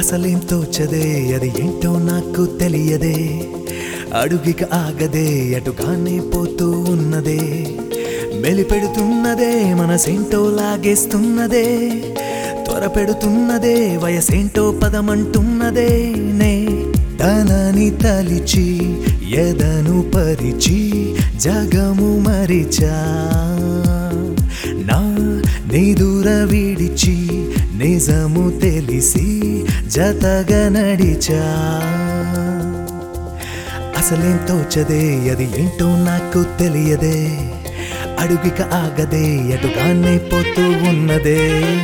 అసలేం తోచదే అది ఏంటో నాకు తెలియదే అడుగిక ఆగదే అటుగానే పోతూ ఉన్నదే మెలిపెడుతున్నదే మనసేంటో లాగేస్తున్నదే త్వర పెడుతున్నదే వయసేంటో పదమంటున్నదే నే తనని తలిచి ఎదను పరిచి జగము మరిచా నా నిదుర విడిచి నిజము తెలిసి జతగా నడిచా అసలేం తోచదే అది ఏంటో నాకు తెలియదే అడుగిక ఆగదే అటుగానే పోతూ ఉన్నదే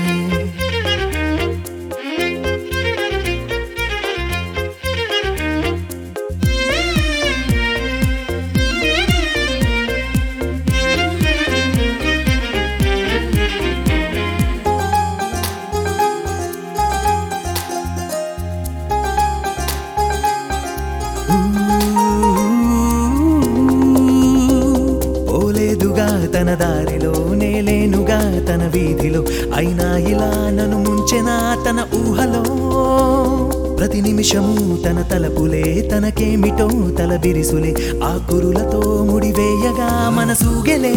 పోలేదుగా తన దారిలో నేలేనుగా తన వీధిలో అయినా ఇలా నన్ను ముంచెనా తన ఊహలో ప్రతి నిమిషము తన తలపులే తనకేమిటో తల బిరిసులే ఆ కురులతో ముడివేయగా మనసూగెలే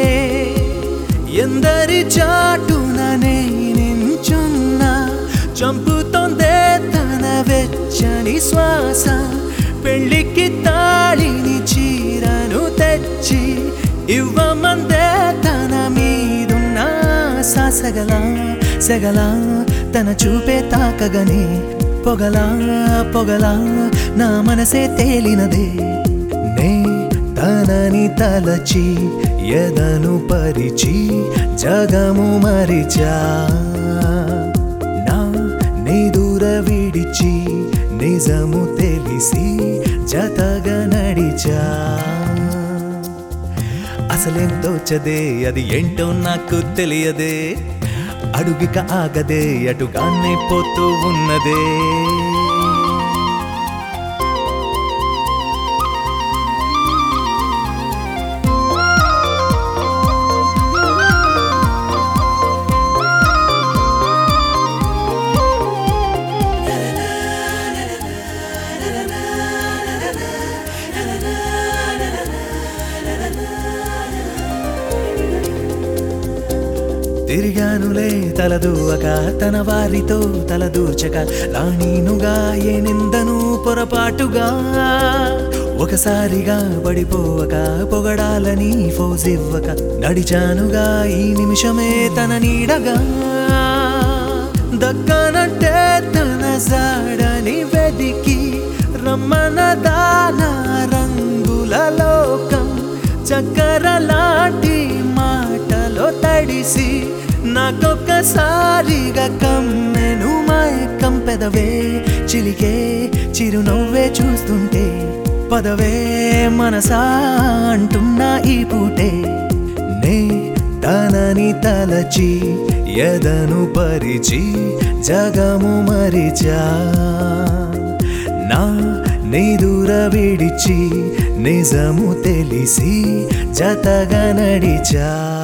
ఎందరి చాటుననే నించున్నా చంపుతోందే తన వెచ్చని శ్వాస పెళ్ళికి తాళిని చీరను తెచ్చి ఇవ్వమందే తన మీదున్న సాసగల సెగల తన చూపే తాకగనే పొగలా పొగలా నా మనసే తేలినదే నే తనని తలచి ఎదను పరిచి జగము మరిచా నా నిదుర విడిచి నిజము తెలిసి జతగా నడిచా అసలేం తోచదే అది ఏంటో నాకు తెలియదే అడుగిక ఆగదే అటుగానే పోతూ ఉన్నదే తిరిగానులే తలదూవక తన వారితో తలదూర్చక రాణీనుగా ఏ నిందను పొరపాటుగా ఒకసారిగా పడిపోవక పొగడాలని ఫోజివ్వక నడిచానుగా ఈ నిమిషమే తన నీడగా దక్కనంటే తన జాడని వెదికి రమ్మన దాన రంగుల లోకం చక్కర లాంటి మాటలో తడిసి నాకొక్కసారిగా కమ్మెను మైకం పెదవే చిలికే చిరునవ్వే చూస్తుంటే పదవే మనసా అంటున్నా ఈ పూటే నే తనని తలచి ఎదను పరిచి జగము మరిచా నా నిదుర విడిచి నిజము తెలిసి జతగా నడిచా